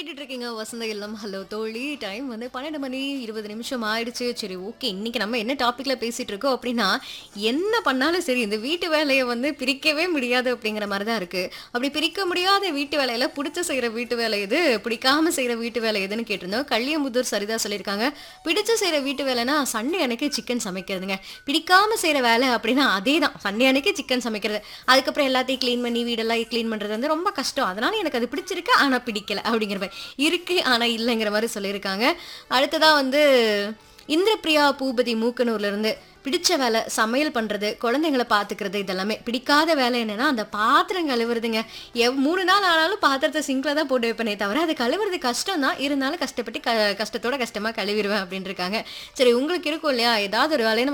கேட்டுட்டு இருக்கீங்க வசந்த இல்லம் ஹலோ தோழி டைம் வந்து பன்னெண்டு மணி இருபது நிமிஷம் ஆயிடுச்சு சரி ஓகே இன்னைக்கு நம்ம என்ன டாபிக்ல பேசிட்டு இருக்கோம் அப்படின்னா என்ன பண்ணாலும் சரி இந்த வீட்டு வேலையை வந்து பிரிக்கவே முடியாது அப்படிங்கிற மாதிரி தான் இருக்கு அப்படி பிரிக்க முடியாத வீட்டு வேலையில பிடிச்ச செய்யற வீட்டு வேலை எது பிடிக்காம செய்யற வீட்டு வேலை எதுன்னு கேட்டிருந்தோம் கள்ளியமுதூர் சரிதா சொல்லியிருக்காங்க பிடிச்சு செய்யற வீட்டு வேலைனா சண்டே அன்னைக்கு சிக்கன் சமைக்கிறதுங்க பிடிக்காம செய்யற வேலை அப்படின்னா அதே தான் சண்டே அன்னைக்கு சிக்கன் சமைக்கிறது அதுக்கப்புறம் எல்லாத்தையும் க்ளீன் பண்ணி வீடெல்லாம் க்ளீன் பண்றது வந்து ரொம்ப கஷ்டம் அதனால எனக்கு அது பிடிச்சிருக்கு ஆனா பிடிக்கல அப்படிங்கிற மாதிரி இருக்கு ஆனா இல்லைங்கிற மாதிரி சொல்லியிருக்காங்க அடுத்ததா வந்து இந்திரபிரியா பூபதி மூக்கனூர்ல இருந்து பிடிச்ச வேலை சமையல் பண்றது குழந்தைங்களை பாத்துக்கிறது இதெல்லாமே பிடிக்காத வேலை என்னன்னா அந்த பாத்திரம் கழுவுறதுங்க எவ் மூணு நாள் ஆனாலும் பாத்திரத்தை சிங்க்ல தான் போட்டு வைப்பனே தவிர அது கழுவுறது கஷ்டம் தான் இருந்தாலும் கஷ்டப்பட்டு க கஷ்டத்தோட கஷ்டமா கழுவிடுவேன் அப்படின்னு இருக்காங்க சரி உங்களுக்கு இருக்கும் இல்லையா ஏதாவது ஒரு வேலையை நம்ம